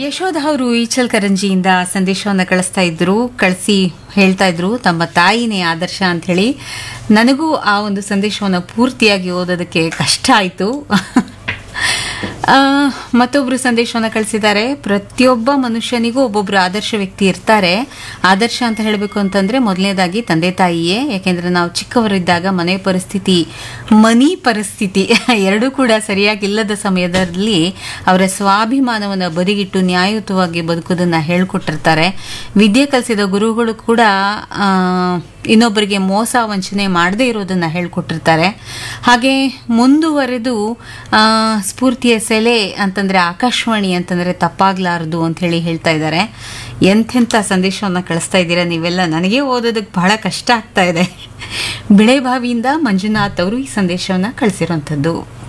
ಯಶೋಧ ಅವರು ಈಚಲ್ ಕರಂಜಿಯಿಂದ ಸಂದೇಶವನ್ನು ಕಳಿಸ್ತಾ ಇದ್ರು ಕಳಿಸಿ ಹೇಳ್ತಾ ಇದ್ರು ತಮ್ಮ ತಾಯಿನೇ ಆದರ್ಶ ಅಂತ ಹೇಳಿ ನನಗೂ ಆ ಒಂದು ಸಂದೇಶವನ್ನು ಪೂರ್ತಿಯಾಗಿ ಓದೋದಕ್ಕೆ ಕಷ್ಟ ಆಯಿತು ಮತ್ತೊಬ್ರು ಸಂದೇಶವನ್ನು ಕಳಿಸಿದ್ದಾರೆ ಪ್ರತಿಯೊಬ್ಬ ಮನುಷ್ಯನಿಗೂ ಒಬ್ಬೊಬ್ರು ಆದರ್ಶ ವ್ಯಕ್ತಿ ಇರ್ತಾರೆ ಆದರ್ಶ ಅಂತ ಹೇಳಬೇಕು ಅಂತಂದ್ರೆ ಮೊದಲನೇದಾಗಿ ತಂದೆ ತಾಯಿಯೇ ಯಾಕೆಂದ್ರೆ ನಾವು ಚಿಕ್ಕವರಿದ್ದಾಗ ಮನೆ ಪರಿಸ್ಥಿತಿ ಮನಿ ಪರಿಸ್ಥಿತಿ ಎರಡೂ ಕೂಡ ಸರಿಯಾಗಿಲ್ಲದ ಸಮಯದಲ್ಲಿ ಅವರ ಸ್ವಾಭಿಮಾನವನ್ನು ಬದಿಗಿಟ್ಟು ನ್ಯಾಯಯುತವಾಗಿ ಬದುಕೋದನ್ನ ಹೇಳ್ಕೊಟ್ಟಿರ್ತಾರೆ ವಿದ್ಯೆ ಕಲಿಸಿದ ಗುರುಗಳು ಕೂಡ ಆ, ಇನ್ನೊಬ್ಬರಿಗೆ ಮೋಸ ವಂಚನೆ ಮಾಡದೇ ಇರೋದನ್ನ ಹೇಳ್ಕೊಟ್ಟಿರ್ತಾರೆ ಹಾಗೆ ಮುಂದುವರೆದು ಆ, ಸ್ಫೂರ್ತಿಯ ಸೆಲೆ ಅಂತಂದ್ರೆ ಆಕಾಶವಾಣಿ ಅಂತಂದ್ರೆ ತಪ್ಪಾಗ್ಲಾರದು ಅಂತ ಹೇಳಿ ಹೇಳ್ತಾ ಇದ್ದಾರೆ ಎಂಥೆಂಥ ಸಂದೇಶವನ್ನು ಕಳಿಸ್ತಾ ಇದ್ದೀರಾ ನೀವೆಲ್ಲ ನನಗೆ ಓದೋದಕ್ಕೆ ಬಹಳ ಕಷ್ಟ ಆಗ್ತಾ ಇದೆ ಬಿಳೆಬಾವಿಯಿಂದ ಮಂಜುನಾಥ್ ಅವರು ಈ ಸಂದೇಶವನ್ನು ಕಳಿಸಿರುವಂಥದ್ದು